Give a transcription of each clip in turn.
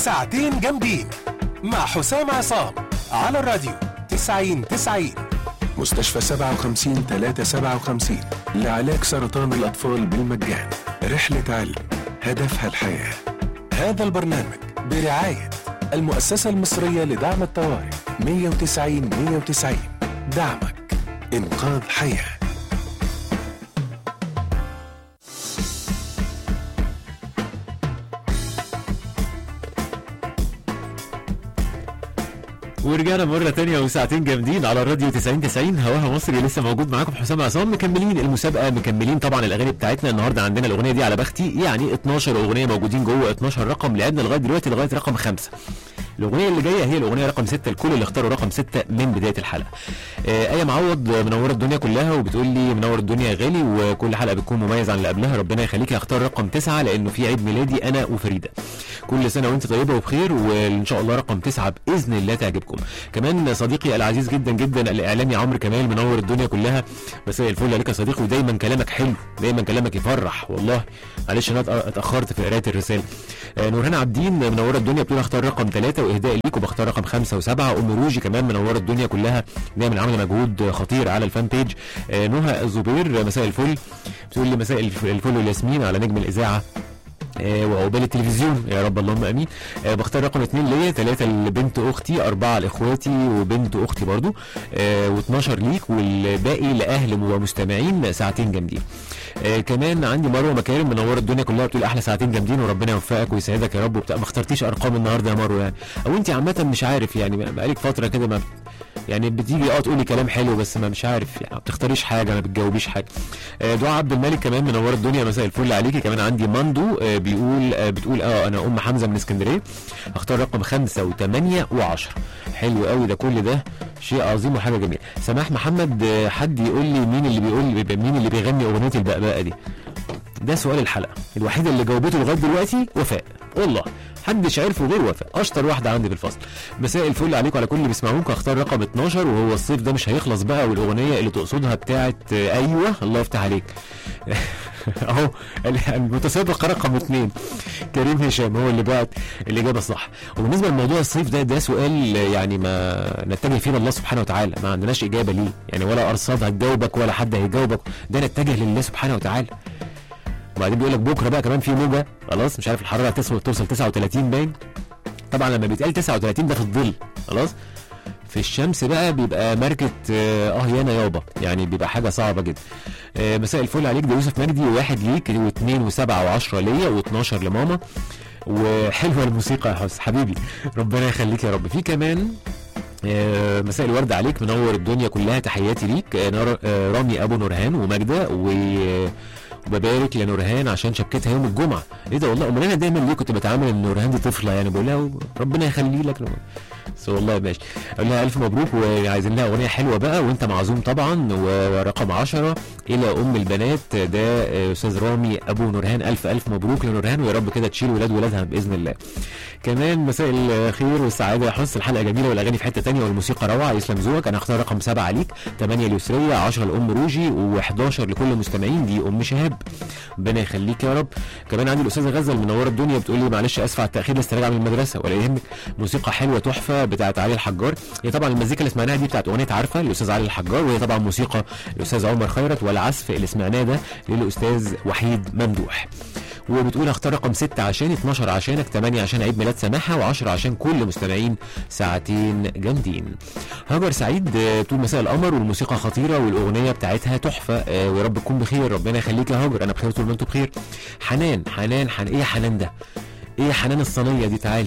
ساعتين جامدين مع حسام عصام على الراديو 90 90 مستشفى 57 357 لعلاج سرطان الأطفال بالمجان رحلة علم هدفها الحياة هذا البرنامج برعاية المؤسسة المصرية لدعم الطوارئ 190 190 دعمك إنقاذ حياه ورجعنا مرة تانية وساعتين جامدين على الراديو 90 90 هواها مصري لسه موجود معاكم حسام عصام مكملين المسابقة مكملين طبعا الأغاني بتاعتنا النهاردة عندنا الأغنية دي على بختي يعني 12 أغنية موجودين جوه 12 رقم لعبنا لغاية دلوقتي لغاية رقم خمسة الأغنية اللي جاية هي الأغنية رقم ستة الكل اللي اختاروا رقم ستة من بداية الحلقة. آه آية معوض منورة الدنيا كلها وبتقول لي منور الدنيا يا غالي وكل حلقة بتكون مميز عن اللي قبلها ربنا يخليكي هختار رقم تسعة لأنه في عيد ميلادي أنا وفريدة. كل سنة وأنت طيبة وبخير وإن شاء الله رقم تسعة بإذن الله تعجبكم. كمان صديقي العزيز جدا جدا الإعلامي عمرو كمال منور الدنيا كلها مساء الفل عليك يا صديقي ودايما كلامك حلو دايما كلامك يفرح والله معلش أنا اتأخرت في قراية الرسالة. آه نورهان عابدين منورة الدنيا بتقول اختار رقم ثلاثة وإهداء ليك وبختار رقم خمسة وسبعة أم روجي كمان منورة الدنيا كلها دايما عاملة مجهود خطير على الفان بيج آه نهى الزبير مساء الفل بتقول لي مساء الفل والياسمين على نجم الإذاعة آه وعقبال التلفزيون يا رب اللهم امين آه بختار رقم اثنين ليا ثلاثة لبنت اختي اربعة لاخواتي وبنت اختي برضو آه و12 ليك والباقي لاهل ومستمعين ساعتين جامدين آه كمان عندي مروه مكارم منوره الدنيا كلها بتقول احلى ساعتين جامدين وربنا يوفقك ويسعدك يا رب وبتاع ما اخترتيش ارقام النهارده يا مروه يعني او انت عامه مش عارف يعني بقالك فتره كده ما يعني بتيجي اه تقولي كلام حلو بس ما مش عارف يعني ما بتختاريش حاجه ما بتجاوبيش حاجه آه دعاء عبد الملك كمان منوره الدنيا مساء الفل عليكي كمان عندي مندو آه بيقول آه بتقول اه انا ام حمزه من اسكندريه اختار رقم خمسة وثمانية وعشرة حلو قوي ده كل ده شيء عظيم وحاجه جميله سماح محمد آه حد يقول لي مين اللي بيقول لي مين اللي بيغني اغنيه البقبقه دي ده سؤال الحلقه الوحيده اللي جاوبته لغايه دلوقتي وفاء والله محدش عرفه غير وفاء اشطر واحده عندي في الفصل مساء الفل عليكم على كل اللي بيسمعوك اختار رقم 12 وهو الصيف ده مش هيخلص بقى والاغنيه اللي تقصدها بتاعت ايوه الله يفتح عليك اهو المتسابق رقم اثنين كريم هشام هو اللي بعت الاجابه الصح وبالنسبه لموضوع الصيف ده ده سؤال يعني ما نتجه فيه الله سبحانه وتعالى ما عندناش اجابه ليه يعني ولا ارصاد هتجاوبك ولا حد هيجاوبك ده نتجه لله سبحانه وتعالى وبعدين بيقول لك بكره بقى كمان في موجه خلاص مش عارف الحراره هتصل توصل 39 باين طبعا لما بيتقال 39 ده في الظل خلاص في الشمس بقى بيبقى ماركة اه يانا يابا يعني بيبقى حاجة صعبة جدا آه مساء الفل عليك ده يوسف مجدي وواحد ليك واثنين وسبعة وعشرة ليا و12 لماما وحلوة الموسيقى يا حس حبيبي ربنا يخليك يا رب في كمان آه مساء الورد عليك منور الدنيا كلها تحياتي ليك آه آه رامي ابو نورهان وماجده و وببارك لنورهان عشان شبكتها يوم الجمعه ايه ده والله امال انا دايما ليه كنت بتعامل ان نورهان دي طفله يعني بقول لها ربنا يخلي لك بس والله ماشي اقول لها الف مبروك وعايزين لها اغنيه حلوه بقى وانت معزوم طبعا ورقم 10 الى ام البنات ده استاذ رامي ابو نورهان الف الف مبروك لنورهان ويا رب كده تشيل ولاد ولادها باذن الله كمان مساء الخير والسعاده يا حس الحلقه جميله والاغاني في حته ثانيه والموسيقى روعه يسلم ذوقك انا هختار رقم 7 عليك 8 اليسريه 10 لام روجي و11 لكل المستمعين دي ام شهاب ربنا يخليك يا رب كمان عندي الاستاذه غزل منوره الدنيا بتقول لي معلش اسف على التاخير لسه راجعه من المدرسه ولا يهمك موسيقى حلوه تحفه بتاعت علي الحجار هي طبعا المزيكا اللي سمعناها دي بتاعت اغنيه عارفه الاستاذ علي الحجار وهي طبعا موسيقى الاستاذ عمر خيرت والعزف اللي سمعناه ده للاستاذ وحيد ممدوح وبتقول اختار رقم 6 عشان 12 عشانك 8 عشان عيد ميلاد سماحه و10 عشان كل مستمعين ساعتين جامدين هاجر سعيد بتقول مساء القمر والموسيقى خطيره والاغنيه بتاعتها تحفه ويا رب تكون بخير ربنا يخليك يا هاجر انا بخير طول ما انتم بخير حنان حنان حن ايه حنان ده ايه حنان الصينيه دي تعالي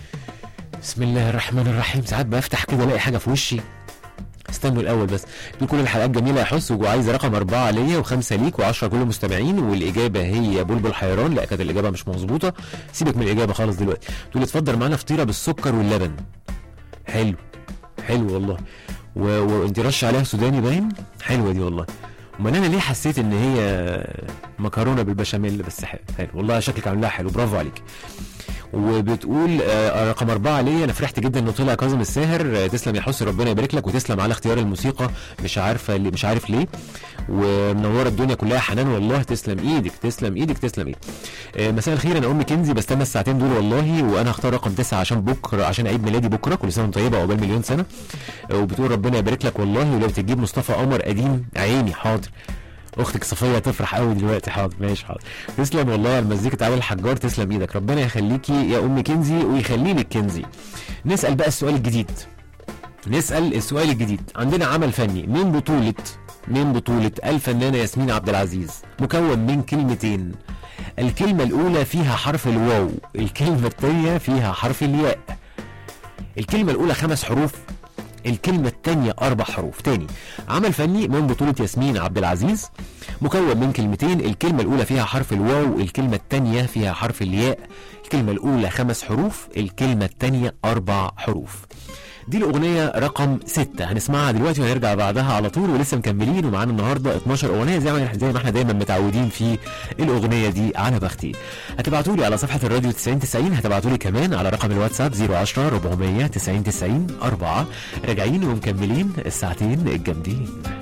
بسم الله الرحمن الرحيم ساعات بفتح كده الاقي حاجه في وشي استنوا الاول بس دي كل الحلقات جميله يا حس وعايز رقم اربعه ليا وخمسه ليك وعشره كل المستمعين والاجابه هي بلبل حيران لا كانت الاجابه مش مظبوطه سيبك من الاجابه خالص دلوقتي تقول اتفضل معانا فطيره بالسكر واللبن حلو حلو والله وانت رش عليها سوداني باين حلوه دي والله امال انا ليه حسيت ان هي مكرونه بالبشاميل بس حلو, حلو. والله شكلك عاملاها حلو برافو عليك وبتقول آه رقم أربعة ليا أنا فرحت جدا إنه طلع كاظم الساهر آه تسلم يا حسن ربنا يبارك لك وتسلم على اختيار الموسيقى مش عارفة ليه- مش عارف ليه ومنورة الدنيا كلها حنان والله تسلم إيدك تسلم إيدك تسلم إيدك آه مساء الخير أنا أم كنزي بستنى الساعتين دول والله وأنا هختار رقم تسعة عشان بكرة عشان عيد ميلادي بكرة كل سنة وأنت طيبة وعقبال مليون سنة آه وبتقول ربنا يبارك لك والله ولو تجيب مصطفى قمر قديم عيني حاضر اختك صفيه تفرح قوي دلوقتي حاضر ماشي حاضر تسلم والله على المزيكا تعالى الحجار تسلم ايدك ربنا يخليكي يا ام كنزي ويخلي لك كنزي نسال بقى السؤال الجديد نسال السؤال الجديد عندنا عمل فني من بطوله من بطوله الفنانه ياسمين عبد العزيز مكون من كلمتين الكلمه الاولى فيها حرف الواو الكلمه الثانيه فيها حرف الياء الكلمه الاولى خمس حروف الكلمة التانية أربع حروف تاني عمل فني من بطولة ياسمين عبد العزيز مكون من كلمتين الكلمة الأولى فيها حرف الواو الكلمة التانية فيها حرف الياء الكلمة الأولى خمس حروف الكلمة التانية أربع حروف دي الأغنية رقم ستة هنسمعها دلوقتي وهنرجع بعدها على طول ولسه مكملين ومعانا النهاردة 12 أغنية زي ما زي ما احنا دايما متعودين في الأغنية دي على بختي هتبعتوا لي على صفحة الراديو 90 90 هتبعتوا لي كمان على رقم الواتساب 010 400 90 90 4 راجعين ومكملين الساعتين الجامدين